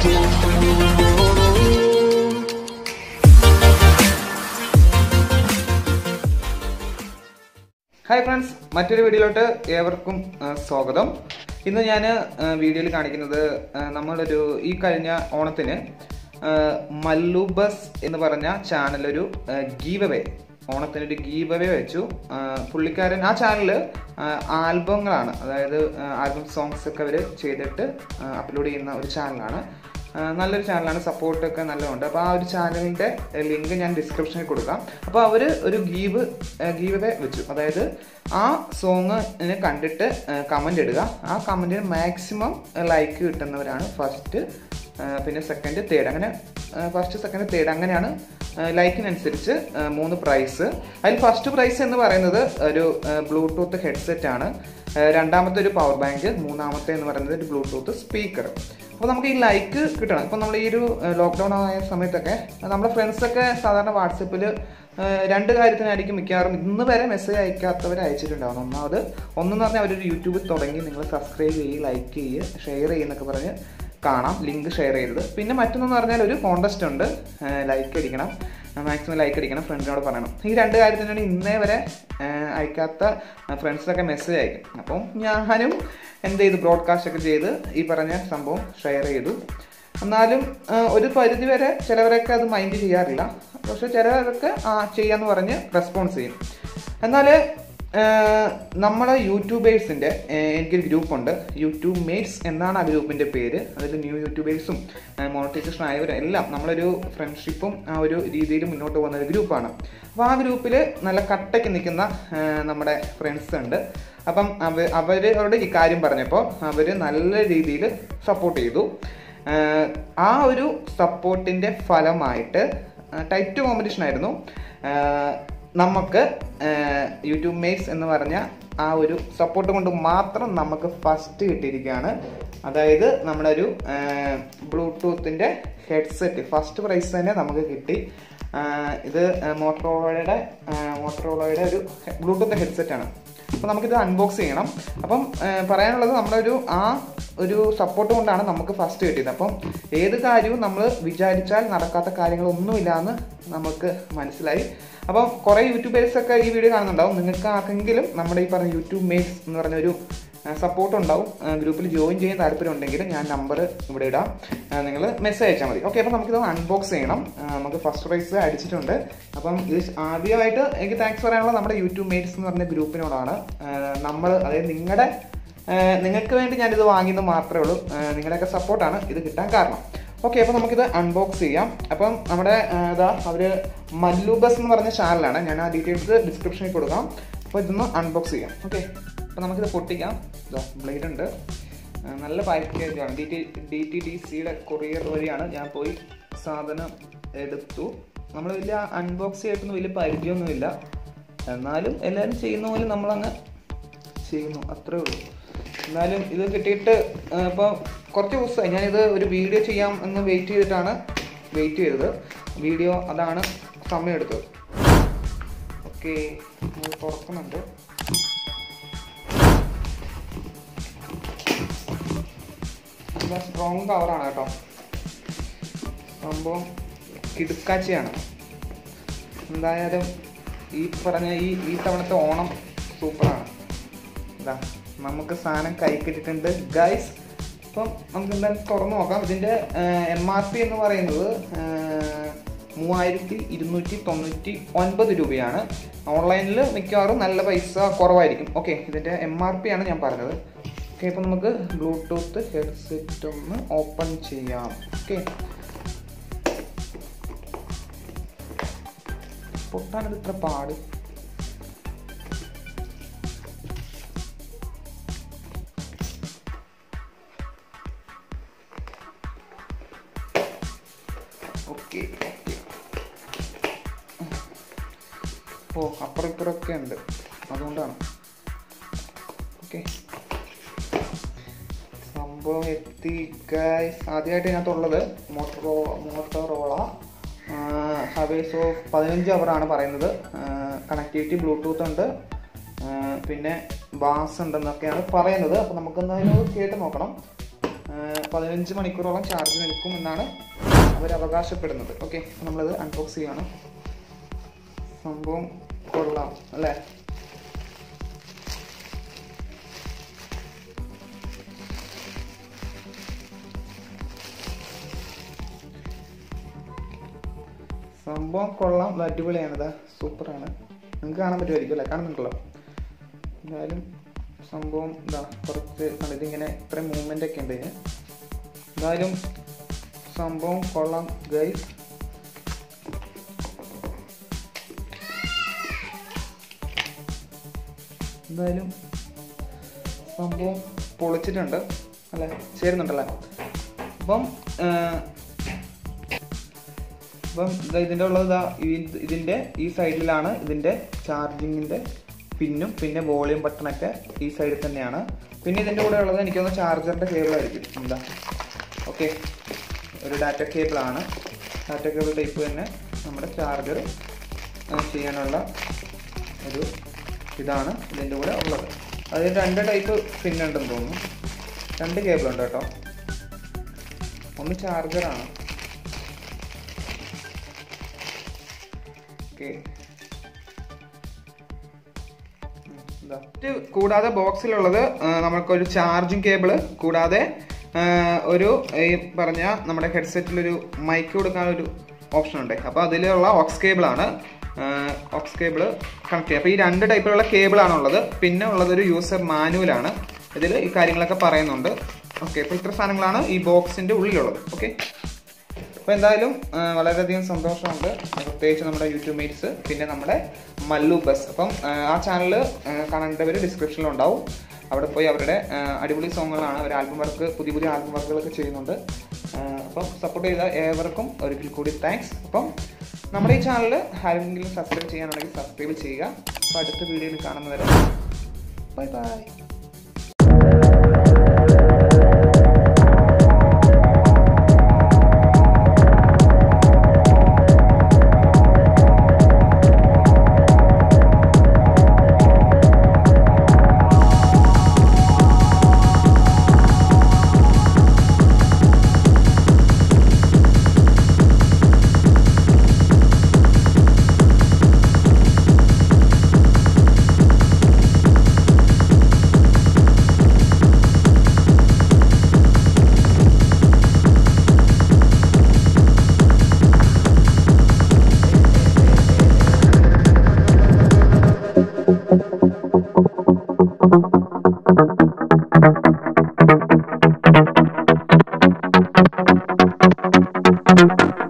Hi friends മറ്റൊരു വീഡിയോയിലോട്ട് ഏവർക്കും ആ, സ്വാഗതം ഇന്ന് ഞാൻ വീഡിയോയിൽ കാണിക്കുന്നത് ആ, നമ്മളൊരു ഈ കഴിഞ്ഞ ഓണത്തിന് ആ, മല്ലു ബസ് എന്ന് പറഞ്ഞ ചാനലൊരു ഗീവ് അവേ ഓണത്തിന് ഒരു ഗീവ് അവേ വെച്ചു ആ, പുള്ളിക്കാരൻ ആ ചാനല് ആൽബങ്ങളാണ് അതായത് ആൽബം സോങ്സ് ഒക്കെ അവർ ചെയ്തിട്ട് അപ്ലോഡ് ചെയ്യുന്ന ഒരു ചാനലാണ് ആ, നല്ലൊരു ചാനലാണ് സപ്പോർട്ടൊക്കെ നല്ലതുണ്ട് അപ്പോൾ ആ ഒരു ചാനലിൻ്റെ ലിങ്ക് ഞാൻ ഡിസ്ക്രിപ്ഷനിൽ കൊടുക്കാം അപ്പോൾ അവർ ഒരു ഗീവ് ഗീവ് വെച്ചു അതായത് ആ സോങ്ങിനെ കണ്ടിട്ട് കമൻ്റ് ഇടുക ആ കമൻറ്റിന് മാക്സിമം ലൈക്ക് കിട്ടുന്നവരാണ് ഫസ്റ്റ് പിന്നെ സെക്കൻഡ് തേർഡ് അങ്ങനെ ഫസ്റ്റ് സെക്കൻഡ് തേർഡ് അങ്ങനെയാണ് ലൈക്കിനനുസരിച്ച് മൂന്ന് പ്രൈസ് അതിൽ ഫസ്റ്റ് പ്രൈസ് എന്ന് പറയുന്നത് ഒരു ബ്ലൂടൂത്ത് ഹെഡ്സെറ്റ് ആണ് ഏഹ് രണ്ടാമത്തെ ഒരു പവർ ബാങ്ക് മൂന്നാമത്തെ എന്ന് പറയുന്നത് ഒരു ബ്ലൂടൂത്ത് സ്പീക്കർ അപ്പോൾ നമുക്ക് ഈ ലൈക്ക് കിട്ടണം ഇപ്പോൾ നമ്മൾ ഈ ഒരു ലോക്ക്ഡൗൺ ആയ സമയത്തൊക്കെ നമ്മുടെ ഫ്രണ്ട്സൊക്കെ സാധാരണ വാട്സപ്പിൽ രണ്ട് കാര്യത്തിനായിരിക്കും മിക്കവാറും ഇന്ന് വരെ മെസ്സേജ് അയക്കാത്തവർ അയച്ചിട്ടുണ്ടാവും ഒന്നാമത് ഒന്നെന്ന് പറഞ്ഞാൽ അവരൊരു യൂട്യൂബ് തുടങ്ങി നിങ്ങൾ സബ്സ്ക്രൈബ് ചെയ്യുക ലൈക്ക് ചെയ്യുക ഷെയർ ചെയ്യുന്നൊക്കെ പറഞ്ഞ് കാണാം ലിങ്ക് ഷെയർ ചെയ്തത് പിന്നെ മറ്റൊന്നെന്ന് പറഞ്ഞാൽ ഒരു കോണ്ടസ്റ്റ് ഉണ്ട് ലൈക്ക് അടിക്കണം മാക്സിമം ലൈക്ക് അടിക്കണം ഫ്രണ്ടിനോട് പറയണം ഈ രണ്ട് കാര്യത്തിനാണ് ഇന്നേ വരെ ആ, അയക്കാത്ത ഫ്രണ്ട്സൊക്കെ മെസ്സേജ് അയക്കും അപ്പം ഞാനും എന്ത് ചെയ്തു ബ്രോഡ്കാസ്റ്റ് ഒക്കെ ചെയ്ത് ഈ പറഞ്ഞ സംഭവം ഷെയർ ചെയ്തു എന്നാലും ആ, ഒരു പരിധി വരെ ചിലവരൊക്കെ അത് മൈൻഡ് ചെയ്യാറില്ല പക്ഷെ ചിലവരൊക്കെ ആ ചെയ്യാന്ന് പറഞ്ഞ് റെസ്പോൺസ് ചെയ്യും എന്നാൽ നമ്മളെ യൂട്യൂബേഴ്സിൻ്റെ എനിക്കൊരു ഗ്രൂപ്പുണ്ട് യൂട്യൂബ് മേറ്റ്സ് എന്നാണ് ആ ഗ്രൂപ്പിൻ്റെ പേര് അതിൽ ന്യൂ യൂട്യൂബേഴ്സും മോണിറ്റൈസേഷൻ ആയവരും എല്ലാം നമ്മളൊരു ഫ്രണ്ട്ഷിപ്പും ആ ഒരു രീതിയിൽ മുന്നോട്ട് പോകുന്ന ഒരു ഗ്രൂപ്പാണ് അപ്പോൾ ആ ഗ്രൂപ്പിൽ നല്ല കട്ടയ്ക്ക് നിൽക്കുന്ന ആ, നമ്മുടെ ഫ്രണ്ട്സ് ഉണ്ട് അപ്പം അവ അവരോട് ഈ കാര്യം പറഞ്ഞപ്പോൾ അവർ നല്ല രീതിയിൽ സപ്പോർട്ട് ചെയ്തു ആ, ആ ഒരു സപ്പോർട്ടിൻ്റെ ഫലമായിട്ട് ടൈറ്റ് കോമ്പറ്റീഷൻ ആയിരുന്നു ആ, നമുക്ക് യൂട്യൂബ് മേക്സ് എന്ന് പറഞ്ഞ ആ ഒരു സപ്പോർട്ട് കൊണ്ട് മാത്രം നമുക്ക് ഫസ്റ്റ് കിട്ടിയിരിക്കുകയാണ് അതായത് നമ്മുടെ ഒരു ബ്ലൂടൂത്തിൻ്റെ ഹെഡ്സെറ്റ് ഫസ്റ്റ് പ്രൈസ് തന്നെ നമുക്ക് കിട്ടി ആ, ഇത് മോട്ടറോളയുടെ മോട്ടറോളയുടെ ഒരു ബ്ലൂടൂത്ത് ഹെഡ്സെറ്റ് ആണ് അപ്പോൾ നമുക്കിത് അൺബോക്സ് ചെയ്യണം അപ്പം ആ, പറയാനുള്ളത് നമ്മുടെ ഒരു ആ ഒരു സപ്പോർട്ട് കൊണ്ടാണ് നമുക്ക് ഫസ്റ്റ് കിട്ടിയത് അപ്പം ഏത് കാര്യവും നമ്മൾ വിചാരിച്ചാൽ നടക്കാത്ത കാര്യങ്ങളൊന്നുമില്ല എന്ന് നമുക്ക് മനസ്സിലായി അപ്പം കുറേ യൂട്യൂബേഴ്സ് ഒക്കെ ഈ വീഡിയോ കാണുന്നുണ്ടാവും നിങ്ങൾക്ക് ആർക്കെങ്കിലും നമ്മുടെ ഈ പറഞ്ഞ യൂട്യൂബ് മേറ്റ്സ് എന്ന് പറഞ്ഞ ഒരു സപ്പോർട്ട് ഉണ്ടാവും ഗ്രൂപ്പിൽ ജോയിൻ ചെയ്യാൻ താല്പര്യം ഉണ്ടെങ്കിൽ ഞാൻ നമ്പർ ഇവിടെ ഇടാം നിങ്ങൾ മെസ്സേജ് അയച്ചാൽ മതി ഓക്കെ അപ്പോൾ നമുക്കിത് അൺബോക്സ് ചെയ്യണം ആ, നമുക്ക് ഫസ്റ്റ് പ്രൈസ് അടിച്ചിട്ടുണ്ട് അപ്പം ഇത് ആദ്യമായിട്ട് എനിക്ക് താങ്ക്സ് പറയാനുള്ളത് നമ്മുടെ യൂട്യൂബ് മേറ്റ്സ് എന്ന് പറഞ്ഞ ഗ്രൂപ്പിനോടാണ് നമ്മൾ അതായത് നിങ്ങളുടെ നിങ്ങൾക്ക് വേണ്ടി ഞാനിത് വാങ്ങിയത് മാത്രമേ ഉള്ളൂ ആ, നിങ്ങളുടെയൊക്കെ സപ്പോർട്ടാണ് ഇത് കിട്ടാൻ കാരണം ഓക്കെ അപ്പോൾ നമുക്കിത് അൺബോക്സ് ചെയ്യാം അപ്പം നമ്മുടെ ആ, ഇതാ അവർ മല്ലു ബസ് എന്ന് പറഞ്ഞ ചാനലാണ് ഞാൻ ആ ഡീറ്റെയിൽസ് ഡിസ്ക്രിപ്ഷനിൽ കൊടുക്കാം അപ്പോൾ ഇതൊന്ന് അൺബോക്സ് ചെയ്യാം ഓക്കെ അപ്പോൾ നമുക്കിത് പൊട്ടിക്കാം ഇതാ ബ്ലേഡ് ഉണ്ട് ആ, നല്ല പാക്കേജാണ് D T D T D സിയുടെ കൊറിയർ വഴിയാണ് ഞാൻ പോയി സാധനം എടുത്തു നമ്മൾ വലിയ അൺബോക്സ് ചെയ്തിട്ടൊന്നും വലിയ പരിചയമൊന്നുമില്ല എന്നാലും എല്ലാവരും ചെയ്യുന്ന പോലെ നമ്മളങ്ങ് ചെയ്യുന്നു അത്രേ ഉള്ളൂ എന്നാലും ഇത് കിട്ടിയിട്ട് ഇപ്പോൾ കുറച്ച് ദിവസമായി ഞാനിത് ഒരു വീഡിയോ ചെയ്യാം എന്ന് വെയിറ്റ് ചെയ്തിട്ടാണ് വെയിറ്റ് ചെയ്തത് വീഡിയോ അതാണ് സമയം എടുത്തത് ഓക്കെ തുറക്കുന്നുണ്ട് നല്ല സ്ട്രോങ് കവറാണ് കേട്ടോ സംഭവം കിടുക്കാച്ചിയാണ് എന്തായാലും ഈ പറഞ്ഞ ഈ ഈ തവണത്തെ ഓണം സൂപ്പറാണ് ഇതാ നമുക്ക് സാധനം കൈ കിട്ടിയിട്ടുണ്ട് ഗൈസ് അപ്പം നമുക്ക് എന്തായാലും തുറന്നു നോക്കാം ഇതിൻ്റെ എം ആർ പി എന്ന് പറയുന്നത് മൂവായിരത്തി ഇരുന്നൂറ്റി തൊണ്ണൂറ്റി ഒൻപത് രൂപയാണ് ഓൺലൈനിൽ മിക്കവാറും നല്ല പൈസ കുറവായിരിക്കും ഓക്കെ ഇതിൻ്റെ എം ആർ പി ആണ് ഞാൻ പറഞ്ഞത് ഓക്കെ ഇപ്പം നമുക്ക് ബ്ലൂടൂത്ത് ഹെഡ്സെറ്റ് ഒന്ന് ഓപ്പൺ ചെയ്യാം ഓക്കെ പൊട്ടാനത് ഇത്ര പാട് ഓക്കെ ഓ അപ്പുറം ഇപ്പുറമൊക്കെ ഉണ്ട് അതുകൊണ്ടാണ് ഓക്കെ സംഭവം എത്തി ഗൈസ് ആദ്യമായിട്ട് ഇതിനകത്തുള്ളത് മോട്ടറോ മോട്ടറോള ഹവേഴ്സ് ഓഫ് പതിനഞ്ച് അവറാണ് പറയുന്നത് കണക്ടിവിറ്റി ബ്ലൂടൂത്ത് ഉണ്ട് ആ, പിന്നെ ബാസ് ഉണ്ടെന്നൊക്കെയാണ് പറയുന്നത് അപ്പോൾ നമുക്ക് എന്തായാലും അത് കേട്ട് നോക്കണം പതിനഞ്ച് മണിക്കൂറോളം ചാർജ് നിൽക്കും എന്നാണ് അവർ അവകാശപ്പെടുന്നത് ഓക്കെ നമ്മളത് അൺബോക്സ് ചെയ്യാണ് സംഭവം കൊള്ളാം അല്ലേ സംഭവം കൊള്ളാം ഇത് അടിപൊളിയാണ് ഇതാ സൂപ്പറാണ് നിങ്ങൾക്ക് കാണാൻ പറ്റുമായിരിക്കും അല്ലേ കാണുന്നുണ്ടല്ലോ എന്തായാലും സംഭവം ഇതാ കുറച്ച് കണ്ടോ, ഇതിങ്ങനെ ഇത്രയും മൂവ്മെൻ്റ് ഒക്കെ ഉണ്ട് ഇതിന് എന്തായാലും സംഭവം കൊള്ളാം ഗൈസ് എന്തായാലും സംഭവം പൊളിച്ചിട്ടുണ്ട് അല്ലേ ചേരുന്നുണ്ടല്ലേ അപ്പം ആ, അപ്പം ദാ ഇതിൻ്റെ ഉള്ളത് ഇതാ ഈ- ഇതിൻ്റെ ഈ സൈഡിലാണ് ഇതിൻ്റെ ചാർജിങ്ങിൻ്റെ പിന്നും പിന്നെ വോളിയം ബട്ടണൊക്കെ ഈ സൈഡിൽ തന്നെയാണ് പിന്നെ ഇതിൻ്റെ കൂടെ ഉള്ളത് എനിക്കൊന്ന് ചാർജറിൻ്റെ കേബിളായിരിക്കും എന്താ ഓക്കെ ഒരു ഡാറ്റ കേബിളാണ് ഡാറ്റ കേബിൾ ടൈപ്പ് തന്നെ നമ്മുടെ ചാർജർ ചെയ്യാനുള്ള ഒരു ഇതാണ് ഇതിൻ്റെ കൂടെ ഉള്ളത് അതിൽ രണ്ട് ടൈപ്പ് പിന്നുണ്ടെന്ന് തോന്നുന്നു രണ്ട് കേബിൾ ഉണ്ട് കേട്ടോ ഒന്ന് ചാർജറാണ് ഓക്കെ ഇത് കൂടാതെ ബോക്സിലുള്ളത് ആ, നമുക്കൊരു ചാർജിങ് കേബിള് കൂടാതെ ആ, ഒരു ഈ പറഞ്ഞ നമ്മുടെ ഹെഡ്സെറ്റിലൊരു മൈക്ക് കൊടുക്കാൻ ഒരു ഓപ്ഷൻ ഉണ്ട് അപ്പോൾ അതിലുള്ള ഓക്സ് കേബിൾ ആണ് ഓക്സ് കേബിൾ കണക്ട് ചെയ്യുക അപ്പോൾ ഈ രണ്ട് ടൈപ്പിലുള്ള കേബിളാണ് ഉള്ളത് പിന്നെ ഉള്ളത് ഒരു യൂസർ മാനുവലാണ് ഇതിൽ ഈ കാര്യങ്ങളൊക്കെ പറയുന്നുണ്ട് ഓക്കെ അപ്പോൾ ഇത്ര സാധനങ്ങളാണ് ഈ ബോക്സിന്റെ ഉള്ളിലുള്ളത് ഓക്കെ അപ്പോൾ എന്തായാലും ആ, വളരെയധികം സന്തോഷമുണ്ട് പ്രത്യേകിച്ച് നമ്മുടെ യൂട്യൂബ് മേറ്റ്സ് പിന്നെ നമ്മുടെ മല്ലു ബസ് അപ്പം ആ, ആ ചാനൽ കാണേണ്ടവർ ഡിസ്ക്രിപ്ഷനിൽ ഉണ്ടാവും അവിടെ പോയി അവരുടെ ആ, അടിപൊളി സോങ്ങുകളാണ് അവർ ആൽബം വർക്ക് പുതിയ പുതിയ ആൽബം വർക്കുകളൊക്കെ ചെയ്യുന്നുണ്ട് ആ, അപ്പം സപ്പോർട്ട് ചെയ്ത ഏവർക്കും ഒരിക്കൽ കൂടി താങ്ക്സ് അപ്പം നമ്മുടെ ഈ ചാനൽ ആരെങ്കിലും സബ്സ്ക്രൈബ് ചെയ്യാനുണ്ടെങ്കിൽ സബ്സ്ക്രൈബ് ചെയ്യുക അപ്പോൾ അടുത്ത വീഡിയോയിൽ കാണുന്നവരെ ബൈ ബൈ Thank you.